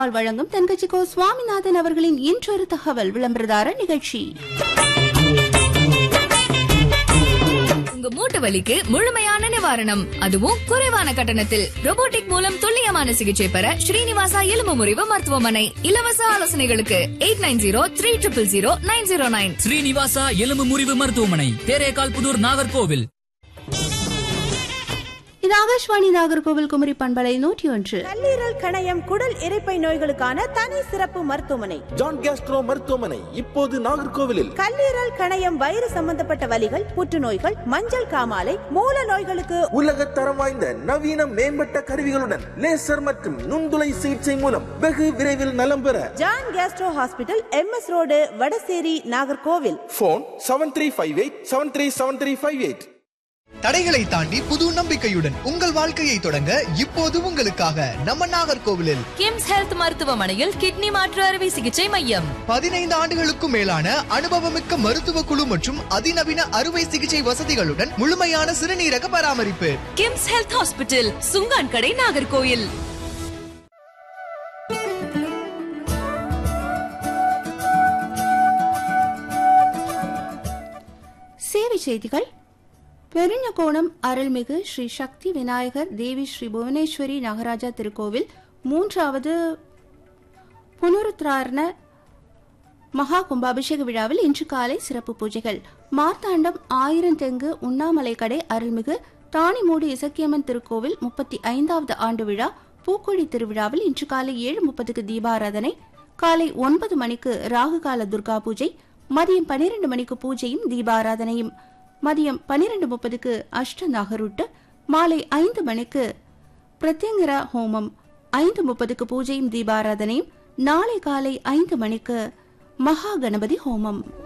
வழங்கும் தென்கட்சி கோ சுவாமிநாதன் அவர்களின் இன்றொரு தகவல் விளம்பரதார நிகழ்ச்சி உங்க மூட்டு வலிக்கு முழுமையான நிவாரணம் அதுவும் குறைவான கட்டணத்தில் robotic மூலம் துல்லியமான சிகிச்சை பெற ஸ்ரீனிவாசா எலும்பு முறிவு மருத்துவமனை இலவச ஆலோசனைகளுக்கு eight nine zero three triple zero nine zero nine Srinivasa எலும்பு முறிவு மருத்துவமனை தேரேகால் புதூர் நாகர்கோவில் இது ஆகாஷ்வாணி நாகர்கோவில் குமரி பண்பலை நூற்றி ஒன்று கல்லீரல் கணையம் குடல் இரைப்பை நோய்களுக்கான தனி சிறப்பு மருத்துவமனை ஜான் கேஸ்ட்ரோ மருத்துவமனை இப்போது நாகர்கோவிலில் கல்லீரல் கணையம் வயிறு சம்பந்தப்பட்ட வலிகள் புற்றுநோய்கள் மஞ்சள் காமாலை மூல நோய்களுக்கு உலக தரம் வாய்ந்த நவீன மேம்பட்ட கருவிகளுடன் லேசர் மற்றும் நுண்துளை சிகிச்சை மூலம் வெகு விரைவில் நலம் பெற John gastro hospital M S road Vadasery Nagercoil phone seven three five eight seven three seven three five eight தடைகளை தாண்டி புது நம்பிக்கையுடன் உங்கள் வாழ்க்கையை தொடங்க இப்போது உங்களுக்காக நம்ம நாகர்கோவிலில் கிம்ஸ் ஹெல்த் மருத்துவமனையில் கிட்னி மாற்று அறுவை சிகிச்சை மையம் பதினைந்து ஆண்டுகளுக்கும் மேலான அனுபவமிக்க மருத்துவ குழு மற்றும் அதிநவீன அறுவை சிகிச்சை வசதிகளுடன் முழுமையான சிறுநீரக பராமரிப்பு கிம்ஸ் ஹெல்த் ஹாஸ்பிட்டல் சுங்கான் கடை நாகர்கோயில் சேவை செய்திகள் பெருஞ்சகோணம் அருள்மிகு ஸ்ரீ சக்தி விநாயகர் தேவி ஸ்ரீ புவனேஸ்வரி நாகராஜா திருக்கோவில் மூன்றாவது புனருத்ராரண மகா கும்பாபிஷேக விழாவில் இன்று காலை சிறப்பு பூஜைகள் மார்த்தாண்டம் ஆயிரம் தெங்கு உண்ணாமலை கடை அருள்மிகு தாணிமூடு இசக்கியம்மன் திருக்கோவில் முப்பத்தி ஐந்தாவது ஆண்டு விழா பூக்கொழி திருவிழாவில் இன்று காலை ஏழு முப்பதுக்கு தீபாராதனை காலை ஒன்பது மணிக்கு ராகுகால துர்கா பூஜை மதியம் பனிரெண்டு மணிக்கு பூஜையும் தீபாராதனையும் மதியம் பனிரெண்டு முப்பதுக்கு அஷ்ட நாகருட்டு மாலை ஐந்து மணிக்கு பிரத்யங்கரா ஹோமம் ஐந்து முப்பதுக்கு பூஜையும் தீபாராதனையும் நாளை காலை ஐந்து மணிக்கு மகா கணபதி ஹோமம்